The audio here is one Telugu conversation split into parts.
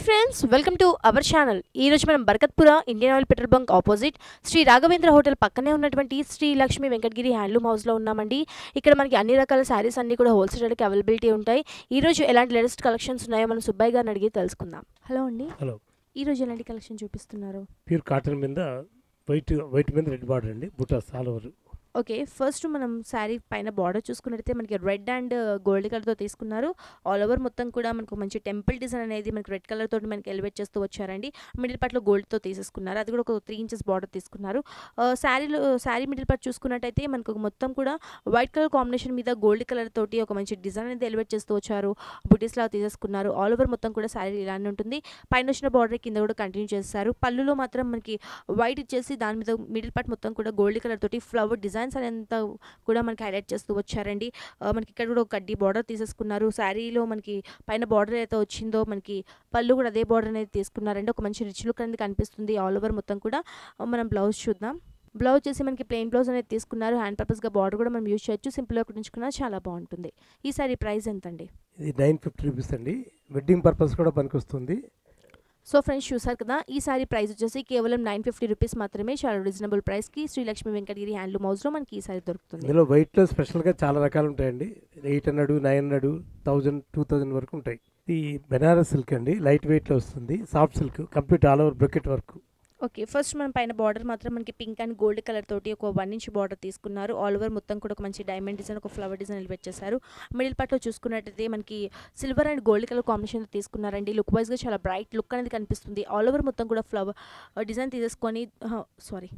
hi friends welcome to our channel ఈ రోజు మనం Barkatpura Indian Oil petrol bunk opposite Shri Raghavendra hotel పక్కనే ఉన్నటువంటి శ్రీ లక్ష్మి వెంకటగిరి హ్యాండ్లూమ్ హౌస్లో ఉన్నామండి ఇక్కడ మనకి అన్ని రకాల శారీస్ అన్ని కూడా హోల్సేల్ రేట్కి అవైలబిలిటీ ఉంటాయి ఈ రోజు ఎలాంటి లేటెస్ట్ కలెక్షన్స్ ఉన్నాయో మనం సుబ్బయ్య గారిని అడిగి తెలుసుకుందాం హలో అండి హలో ఈ రోజు ఎలాంటి కలెక్షన్ చూపిస్తున్నారు ప్యూర్ కాటన్ మీద వైట్ వైట్ మీద రెడ్ బార్డర్ అండి బుటాస్ ఆల్ ఓవర్ ఓకే ఫస్ట్ మనం శారీ పైన బార్డర్ చూసుకున్నట్టయితే మనకి రెడ్ అండ్ గోల్డ్ కలర్తో తీసుకున్నారు ఆల్ ఓవర్ మొత్తం కూడా మనకు మంచి టెంపుల్ డిజైన్ అనేది మనకి రెడ్ కలర్ తోటి మనకి ఎలివేట్ చేస్తూ వచ్చారండి మిడిల్ పార్ట్లో గోల్డ్తో తీసేసుకున్నారు అది కూడా ఒక త్రీ ఇంచెస్ బార్డర్ తీసుకున్నారు శారీలో శారీ మిడిల్ పార్ట్ చూసుకున్నట్టయితే మనకు మొత్తం కూడా వైట్ కలర్ కాంబినేషన్ మీద గోల్డ్ కలర్ తోటి ఒక మంచి డిజైన్ అనేది ఎలివేట్ చేస్తూ వచ్చారు బుటీస్ లాగా తీసేసుకున్నారు ఆల్ ఓవర్ మొత్తం కూడా శారీ ఇలానే ఉంటుంది పైన వచ్చిన బార్డర్ కింద కూడా కంటిన్యూ చేస్తారు పళ్ళులో మాత్రం మనకి వైట్ ఇచ్చేసి దాని మీద మిడిల్ పార్ట్ మొత్తం కూడా గోల్డ్ కలర్ తోటి ఫ్లవర్ డిజైన్స్ అనేంత కూడా మనకి హైలైట్ చేస్తూ వచ్చారండి ఆ, మనకి ఇక్కడ కూడా ఒక కడ్డీ బార్డర్ తీసేసుకున్నారు శారీలో మనకి పైన బార్డర్ అయితే వచ్చిందో మనకి పళ్ళు కూడా అదే బార్డర్ అనేది తీసుకున్నారండి ఒక మంచి రిచ్ లుక్ అనేది కనిపిస్తుంది ఆల్ ఓవర్ మొత్తం కూడా ఆ, మనం బ్లౌజ్ చూద్దాం బ్లౌజ్ చేసి మనకి ప్లెయిన్ బ్లౌజ్ అనేది తీసుకున్నారు హ్యాండ్ పర్పస్గా బార్డర్ కూడా మనం యూజ్ చేయొచ్చు సింపుల్గా కుట్టించుకున్నా చాలా బాగుంటుంది ఈ సారీ ప్రైస్ ఎంత అండి ఇది నైన్ ఫిఫ్టీ రూపీస్ అండి వెడ్డింగ్ పర్పస్ కూడా పనికొస్తుంది సో ఫ్రెండ్స్ చూసారు కదా ఈ సారీ ప్రైస్ వచ్చేసి కేవలం నైన్ ఫిఫ్టీ రూపీస్ మాత్రమే చాలా రీజనబుల్ ప్రైస్కి శ్రీలక్ష్మి వెంకటగిరి హ్యాండ్లూమ్ హౌస్లో మనకి ఈ సారీ దొరుకుతుంది ఇందులో వైట్లో స్పెషల్గా చాలా రకాలు ఉంటాయండి eight hundred nine hundred thousand two thousand వరకు ఉంటాయి ఈ బెనారస్ సిల్క్ అండి లైట్ వెయిట్లో వస్తుంది soft silk complete all over brocade work okay first మనం పైన బార్డర్ మాత్రం మనకి పింక్ అండ్ గోల్డ్ కలర్ తోటి ఒక వన్ ఇంచ్ బార్డర్ తీసుకున్నారు ఆల్ ఓవర్ మొత్తం కూడా ఒక మంచి డైమండ్ డిజైన్ ఒక ఫ్లవర్ డిజైన్ ఎలివేట్ చేశారు మిడిల్ పార్ట్లో చూసుకున్నట్టయితే మనకి silver and gold colour combination తీసుకున్నారండి లుక్ వైజ్గా చాలా బ్రైట్ లుక్ అనేది కనిపిస్తుంది ఆల్ ఓవర్ మొత్తం కూడా ఫ్లవర్ డిజైన్ తీసేసుకొని సారీ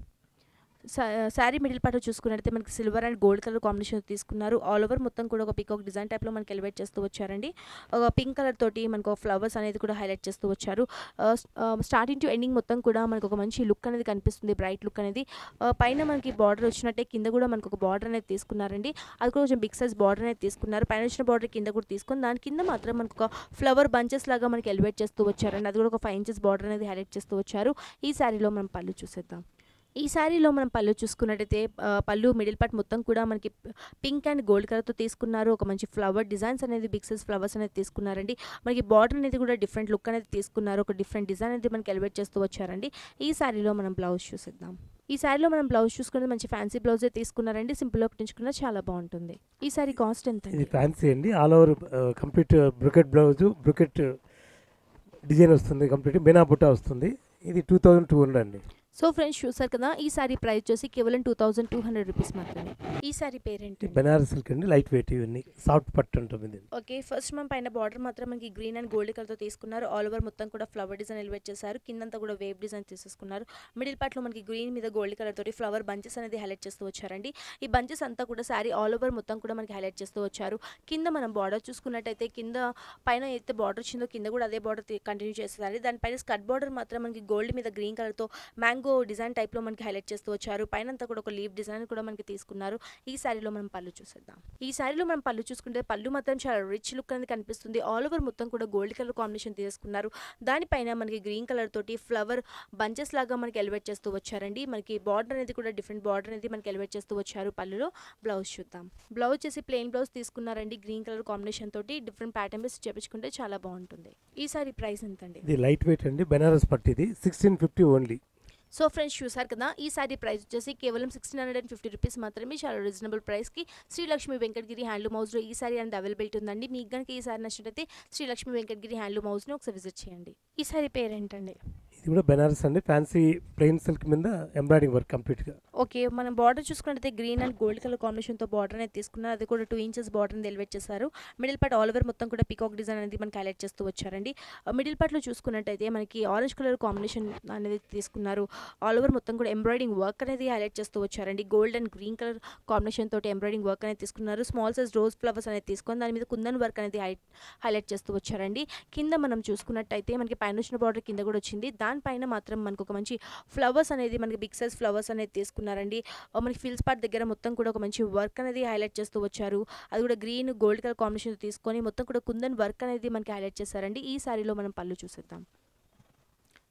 శారీ మిడిల్ పార్ట్ చూసుకున్నట్టయితే మనకి silver and gold colour combination తీసుకున్నారు ఆల్ ఓవర్ మొత్తం కూడా ఒక పికాక్ డిజైన్ టైప్లో మనకి ఎలివేట్ చేస్తూ వచ్చారండి ఒక పింక్ కలర్ తోటి మనకు ఫ్లవర్స్ అనేది కూడా హైలైట్ చేస్తూ వచ్చారు స్టార్టింగ్ టు ఎండింగ్ మొత్తం కూడా మనకు ఒక మంచి లుక్ అనేది కనిపిస్తుంది బ్రైట్ లుక్ అనేది ఆ, పైన మనకి బార్డర్ వచ్చినట్టే కింద కూడా మనకు ఒక బార్డర్ అనేది తీసుకున్నారండి అది కూడా కొంచెం బిగ్ సైజ్ బార్డర్ అనేది తీసుకున్నారు పైన వచ్చిన బార్డర్ కింద కూడా తీసుకుని దాని కింద మాత్రం మనకు ఒక ఫ్లవర్ బంచెస్ లాగా మనకి ఎలివేట్ చేస్తూ వచ్చారండి అది కూడా ఒక ఫైవ్ ఇంచెస్ బార్డర్ అనేది హైలైట్ చేస్తూ వచ్చారు ఈ శారీలో మనం పళ్ళు చూసేద్దాం ఈ శారీలో మనం పళ్ళు చూసుకున్నట్టయితే ఆ, పళ్ళు మిడిల్ పార్ట్ మొత్తం కూడా మనకి పింక్ అండ్ గోల్డ్ కలర్తో తీసుకున్నారు ఒక మంచి ఫ్లవర్ డిజైన్స్ అనేది బిగ్ సైజ్ ఫ్లవర్స్ అనేది తీసుకున్నారండి మనకి బార్డర్ అనేది కూడా డిఫరెంట్ లుక్ అనేది తీసుకున్నారు ఒక డిఫరెంట్ డిజైన్ అనేది మనకి ఎలివేట్ చేస్తూ వచ్చారండి ఈ శారీలో మనం బ్లౌజ్ చూసేద్దాం ఈ శారీలో మనం బ్లౌజ్ చూసుకున్నది మంచి ఫ్యాన్సీ బ్లౌజే తీసుకున్నారండి సింపుల్గా కుట్టించుకున్నా చాలా బాగుంటుంది ఈ శారీ కాస్ట్ ఎంత ఇది ఫ్యాన్సీ అండి all over complete brocade blouse brocade design వస్తుంది కంప్లీట్ బెనా బుట్టా వస్తుంది ఇది టూ థౌజండ్ టూ హండ్రెడ్ అండి సో ఫ్రెండ్స్ చూసారు కదా ఈ శారీ ప్రైస్ వచ్చేసి కేవలం two thousand two hundred rupees మాత్రమే ఈ శారీ పేరేంటి బెనారస్ సిల్క్ అండి లైట్ వెయిట్ ఇవన్నీ సాఫ్ట్ పట్టు ఉంటుంది ఇది ఓకే ఫస్ట్ మనం పైన బార్డర్ మాత్రం మనకి గ్రీన్ అండ్ గోల్డ్ కలర్తో తీసుకున్నారు ఆల్ ఓవర్ మొత్తం కూడా ఫ్లవర్ డిజైన్ ఎలివేట్ చేశారు కిందంతా కూడా వేవ్ డిజైన్ తీసేసుకున్నారు మిడిల్ పార్ట్లో మనకి గ్రీన్ మీద గోల్డ్ కలర్ తోటి ఫ్లవర్ బంచెస్ అనేది హైలైట్ చేస్తూ వచ్చారండి ఈ బంచెస్ అంతా కూడా శారీ ఆల్ ఓవర్ మొత్తం కూడా మనకి హైలైట్ చేస్తూ వచ్చారు కింద మనం బార్డర్ చూసుకున్నట్టయితే కింద పైన అయితే బార్డర్ వచ్చిందో కింద కూడా అదే బార్డర్ కంటిన్యూ చేస్తారు దానిపైన స్కట్ బార్డర్ మాత్రం మనకి గోల్డ్ మీద గ్రీన్ కలర్తో మ్యాంగో డిజైన్ టైప్లో మనకి హైలైట్ చేస్తూ వచ్చారు పైన అంతా కూడా ఒక లీవ్ డిజైన్ కూడా మనకి తీసుకున్నారు ఈ శారీలో మనం పళ్ళు చూసేద్దాం ఈ శారీలో మనం పళ్ళు చూసుకుంటే పళ్ళు మాత్రం చాలా రిచ్ లుక్ అనేది కనిపిస్తుంది ఆల్ ఓవర్ మొత్తం కూడా గోల్డ్ కలర్ కాంబినేషన్ తీసుకున్నారు దానిపైన మనకి గ్రీన్ కలర్ తోటి ఫ్లవర్ బంచెస్ లాగా మనకి ఎలివేట్ చేస్తూ వచ్చారండి మనకి బార్డర్ అనేది కూడా డిఫరెంట్ బార్డర్ అనేది మనకి ఎలివేట్ చేస్తూ వచ్చారు పళ్ళులో బ్లౌజ్ చూద్దాం బ్లౌజ్ చేసి ప్లెయిన్ బ్లౌజ్ తీసుకున్నారండి గ్రీన్ కలర్ కాంబినేషన్ తోటి డిఫరెంట్ ప్యాటర్న్ వేసి చేపించుకుంటే చాలా బాగుంటుంది ఈ సారీ ప్రైస్ ఎంత అండి ఇది లైట్ వెయిట్ అండి బెనారస్ పట్టు ఇది sixteen fifty only so friends చూసారు కదా ఈ సారీ ప్రైస్ వచ్చేసి కేవలం sixteen hundred and fifty rupees మాత్రమే చాలా రీజనబుల్ ప్రైస్కి శ్రీలక్ష్మి వెంకటగిరి హ్యాండ్లూమ్ హౌస్లో ఈ సారీ అనేది అవైలబిలిటీ ఉందండి మీకు కనుక ఈ సారీ నచ్చినట్టయితే శ్రీలక్ష్మి వెంకటగిరి హ్యాండ్లూమ్ హౌస్ని ఒకసారి విజిట్ చేయండి ఈ సారీ పేరేంటండి ఇది కూడా బెనారస్ అండి ఫ్యాన్సీ ప్లెయిన్ సిల్క్ మీద ఎంబ్రాయిడింగ్ వర్క్ కంప్లీట్గా ఓకే మనం బార్డర్ చూసుకున్నట్టయితే గ్రీన్ అండ్ గోల్డ్ కలర్ కాంబినేషన్తో బార్డర్ అనేది తీసుకున్నారు అది కూడా టూ ఇంచెస్ బార్డర్ అనేది ఎలివేట్ చేశారు మిడిల్ పార్ట్ ఆల్ ఓవర్ మొత్తం కూడా పికాక్ డిజైన్ అనేది మనకి హైలైట్ చేస్తూ వచ్చారండి మిడిల్ పార్ట్లో చూసుకున్నట్టయితే మనకి ఆరెంజ్ కలర్ కాంబినేషన్ అనేది తీసుకున్నారు ఆల్ ఓవర్ మొత్తం కూడా ఎంబ్రాయిడింగ్ వర్క్ అనేది హైలైట్ చేస్తూ వచ్చారండి gold and green colour combination తోటి ఎంబ్రాయిడింగ్ వర్క్ అనేది తీసుకున్నారు స్మాల్ సైజ్ రోజ్ ఫ్లవర్స్ అనేది తీసుకొని దాని మీద కుందన్ వర్క్ అనేది హైలైట్ చేస్తూ వచ్చారండి కింద మనం చూసుకున్నట్టయితే మనకి పైన వచ్చిన బార్డర్ కింద కూడా వచ్చింది దానిపైన మాత్రం మనకు ఒక మంచి ఫ్లవర్స్ అనేది మనకి బిగ్ సైజ్ ఫ్లవర్స్ అనేది తీసుకున్నారండి ఆ మనకి ఫిల్స్ పార్ట్ దగ్గర మొత్తం కూడా ఒక మంచి వర్క్ అనేది హైలైట్ చేస్తూ వచ్చారు అది కూడా గ్రీన్ గోల్డ్ కలర్ కాంబినేషన్ తీసుకొని మొత్తం కూడా కుందన్ వర్క్ అనేది మనకి హైలైట్ చేశారండి ఈ సారీలో మనం పళ్ళు చూసేద్దాం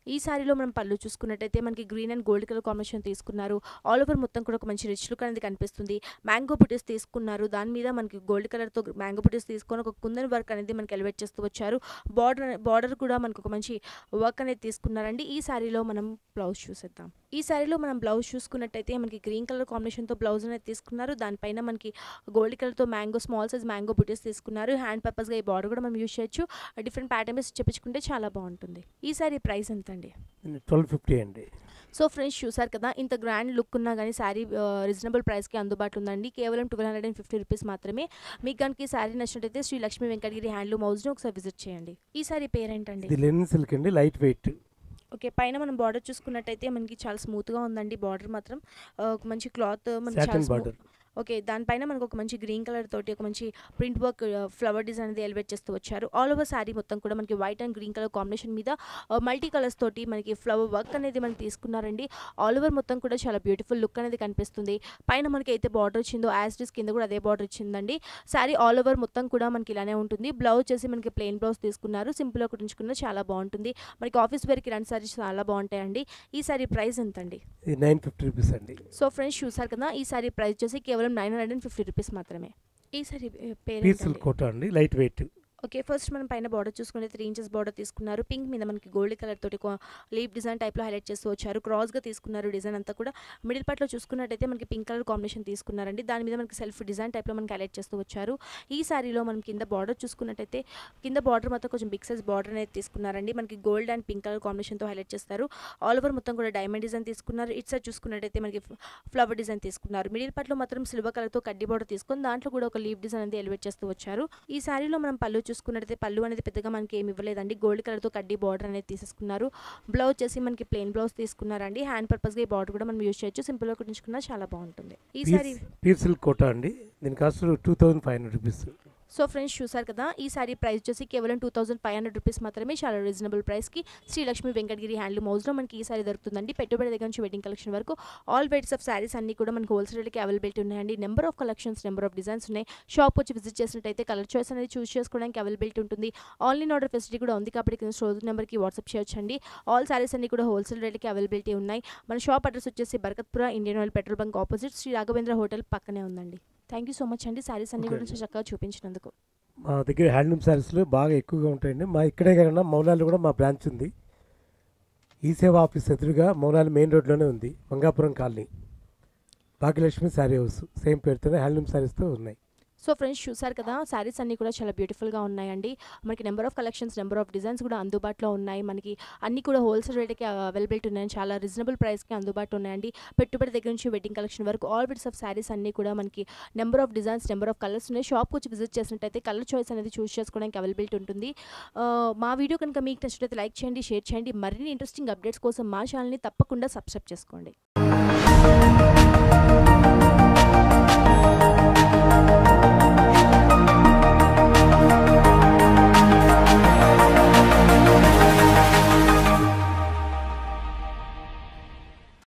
ఈ శారీలో మనం పళ్ళు చూసుకున్నట్టయితే మనకి green and gold colour combination తీసుకున్నారు ఆల్ ఓవర్ మొత్తం కూడా ఒక మంచి రిచ్ లుక్ అనేది కనిపిస్తుంది మ్యాంగో బుటీస్ తీసుకున్నారు దాని మీద మనకి గోల్డ్ కలర్తో మ్యాంగో బుటీస్ తీసుకొని ఒక కుందన్ వర్క్ అనేది మనకి ఎలివేట్ చేస్తూ వచ్చారు బార్డర్ బార్డర్ కూడా మనకు ఒక మంచి వర్క్ అనేది తీసుకున్నారండి ఈ శారీలో మనం బ్లౌజ్ చూసేద్దాం ఈ శారీలో మనం బ్లౌజ్ చూసుకున్నట్టయితే మనకి గ్రీన్ కలర్ కాంబినేషన్తో బ్లౌజ్ అనేది తీసుకున్నారు దానిపైన మనకి గోల్డ్ కలర్తో మ్యాంగో స్మాల్ సైజ్ మ్యాంగో బుటీస్ తీసుకున్నారు హ్యాండ్ పర్పస్గా ఈ బార్డర్ కూడా మనం యూజ్ చేయొచ్చు డిఫరెంట్ ప్యాటర్న్స్ చెప్పించుకుంటే చాలా బాగుంటుంది ఈ శారీ ప్రైస్ ఎంత అండి ట్వెల్వ్ ఫిఫ్టీ అండి సో ఫ్రెండ్స్ చూసారు కదా ఇంత గ్రాండ్ లుక్ ఉన్నా కానీ శారీ రీజనబుల్ ప్రైస్కి అందుబాటులో ఉందండి కేవలం twelve hundred and fifty rupees మాత్రమే మీకు కనుక ఈ శారీ నచ్చినట్టయితే శ్రీ లక్ష్మీ వెంకటగిరి హ్యాండ్లూమ్ హౌస్ని ఒకసారి విజిట్ చేయండి ఈ శారీ పేరేంటండి ఇది లెనిన్ సిల్క్ అండి లైట్ వెయిట్ ఓకే పైన మనం బార్డర్ చూసుకున్నట్టయితే మనకి చాలా స్మూత్గా ఉందండి బార్డర్ మాత్రం ఆ, ఒక మంచి క్లాత్ మనకి చాలా సాటన్ smooth- బార్డర్ ఓకే దానిపైన మనకు ఒక మంచి గ్రీన్ కలర్ తోటి ఒక మంచి ప్రింట్ వర్క్ ఫ్లవర్ డిజైన్ అనేది ఎలివేట్ చేస్తూ వచ్చారు ఆల్ ఓవర్ శారీ మొత్తం కూడా మనకి white and green colour combination మీద మల్టీ కలర్స్ తోటి మనకి ఫ్లవర్ వర్క్ అనేది మనకి తీసుకున్నారండి ఆల్ ఓవర్ మొత్తం కూడా చాలా బ్యూటిఫుల్ లుక్ అనేది కనిపిస్తుంది పైన మనకి అయితే బార్డర్ వచ్చిందో యాజ్ డిస్ కింద కూడా అదే బార్డర్ వచ్చిందండి శారీ ఆల్ ఓవర్ మొత్తం కూడా మనకి ఇలానే ఉంటుంది బ్లౌజ్ వచ్చేసి మనకి ప్లెయిన్ బ్లౌజ్ తీసుకున్నారు సింపుల్గా కుట్టించుకున్న చాలా బాగుంటుంది మనకి ఆఫీస్ వేర్కి ఇలాంటి సారీస్ చాలా బాగుంటాయండి ఈ సారీ ప్రైస్ ఎంత అండి ఇది నైన్ ఫిఫ్టీ రూపీస్ అండి సో ఫ్రెండ్స్ చూసారు కదా ఈ సారీ ప్రైస్ వచ్చేసి కేవలం nine hundred and fifty rupees మాత్రమే ఈ సారీ పేరు పీస్ సిల్క్ కోట అండి లైట్ వెయిట్ ఓకే ఫస్ట్ మనం పైన బార్డర్ చూసుకుంటే త్రీ ఇంచెస్ బార్డర్ తీసుకున్నారు పింక్ మీద మనకి గోల్డ్ కలర్ తోటి లీప్ డిజైన్ టైప్లో హైలైట్ చేస్తూ వచ్చారు క్రాస్గా తీసుకున్నారు డిజైన్ అంతా కూడా మిడిల్ పార్ట్లో చూసుకున్నట్టయితే మనకి పింక్ కలర్ కాంబినేషన్ తీసుకున్నారండి దాని మీద మనకి సెల్ఫ్ డిజైన్ టైప్లో మనకి హైలైట్ చేస్తూ వచ్చారు ఈ శారీలో మనం కింద బార్డర్ చూసుకున్నట్టయితే కింద బార్డర్ మొత్తం కొంచెం బిగ్ సైజ్ బార్డర్ అనేది తీసుకున్నారండి మనకి గోల్డ్ అండ్ పింక్ కలర్ కాంబినేషన్తో హైలైట్ చేస్తారు ఆల్ ఓవర్ మొత్తం కూడా డైమండ్ డిజైన్ తీసుకున్నారు ఇట్ సైడ్ చూసుకున్నట్టయితే మనకి ఫ్లవర్ డిజైన్ తీసుకున్నారు మిడిల్ పార్ట్లో మాత్రం సిల్వర్ కలర్తో కడ్డీ బార్డర్ తీసుకొని దాంట్లో కూడా ఒక లీవ్ డిజైన్ అనేది ఎలివేట్ చేస్తూ వచ్చారు ఈ శారీలో మనం పళ్ళు చూసుకున్నట్టయితే పళ్ళు అనేది పెద్దగా మనకి ఏమి ఇవ్వలేదండి గోల్డ్ కలర్తో కడ్డీ బార్డర్ అనేది తీసేసుకున్నారు బ్లౌజ్ వచ్చేసి మనకి ప్లెయిన్ బ్లౌజ్ తీసుకున్నారండి హ్యాండ్ పర్పస్గా ఈ బార్డర్ కూడా మనం యూజ్ చేయొచ్చు సింపుల్గా కుట్టించుకున్నా చాలా బాగుంటుంది ఈ సారీ పీర్ సిల్క్ కోట అండి దీని cost two thousand five hundred rupees so friends చూసారు కదా ఈ సారీ ప్రైస్ వచ్చేసి కేవలం two thousand five hundred rupees మాత్రమే చాలా రీజనబుల్ ప్రైస్కి శ్రీలక్ష్మి వెంకటగిరి హ్యాండ్లూమ్ హౌస్లో మనకి ఈ సారీ దొరుకుతుందండి పెట్టుబడి దగ్గర నుంచి వెడ్డింగ్ కలెక్షన్ వరకు ఆల్ వెయిట్స్ ఆఫ్ సారీస్ అన్ని కూడా మనకి హోల్సేల్ రేట్కి అవైలబిలిటీ ఉన్నాయండి number of collections number of designs ఉన్నాయి షాప్ వచ్చి విజిట్ చేసినట్టయితే కలర్ చాయిస్ అనేది చూస్ చేసుకోవడానికి అవైలబిలిటీ ఉంటుంది ఆన్లైన్ ఆర్డర్ ఫెసిలిటీ కూడా ఉంది కాబట్టి కింద స్టోర్ నెంబర్కి వాట్సాప్ చేయొచ్చండి ఆల్ సారీస్ అన్ని కూడా హోల్సేల్ రేట్కి అవైలబిలిటీ ఉన్నాయి మన షాప్ అడ్రస్ వచ్చేసి Barkatpura Indian Oil petrol bunk opposite Shri Raghavendra hotel పక్కనే ఉందండి థ్యాంక్ యూ సో మచ్ అండి సారీస్ అన్ని Okay కూడా చక్కగా చూపించినందుకు మా దగ్గర హ్యాండ్లూమ్ శారీస్లో బాగా ఎక్కువగా ఉంటాయండి మా ఇక్కడే కాకుండా మౌలాలు కూడా మా బ్రాంచ్ ఉంది ఈ సేవా ఆఫీస్ ఎదురుగా మౌలాలి మెయిన్ రోడ్లోనే ఉంది Mangapuram colony Bhagyalakshmi sari house same పేరుతోనే హ్యాండ్లూమ్ శారీస్తో ఉన్నాయి సో ఫ్రెండ్స్ చూసారు కదా శారీస్ అన్ని కూడా చాలా బ్యూటిఫుల్గా ఉన్నాయండి మనకి number of collections number of designs కూడా అందుబాటులో ఉన్నాయి మనకి అన్ని కూడా హోల్సేల్ రేట్కి అవైలబిలిటీ ఉన్నాయి చాలా రీజనబుల్ ప్రైస్కి అందుబాటులో ఉన్నాయండి పెట్టుబడి దగ్గర నుంచి వెడ్డింగ్ కలెక్షన్ వరకు ఆల్ బిట్స్ ఆఫ్ శారీస్ అన్ని కూడా మనకి number of designs number of colours ఉన్నాయి షాప్కి వచ్చి విజిట్ చేసినట్టయితే కలర్ చాయిస్ అనేది చూస్ చేసుకోవడానికి అవైలబిలిటీ ఉంటుంది ఆ, మా వీడియో కనుక మీకు నచ్చినట్లయితే లైక్ చేయండి షేర్ చేయండి మరిన్ని ఇంట్రెస్టింగ్ అప్డేట్స్ కోసం మా ఛానల్ని తప్పకుండా సబ్స్క్రైబ్ చేసుకోండి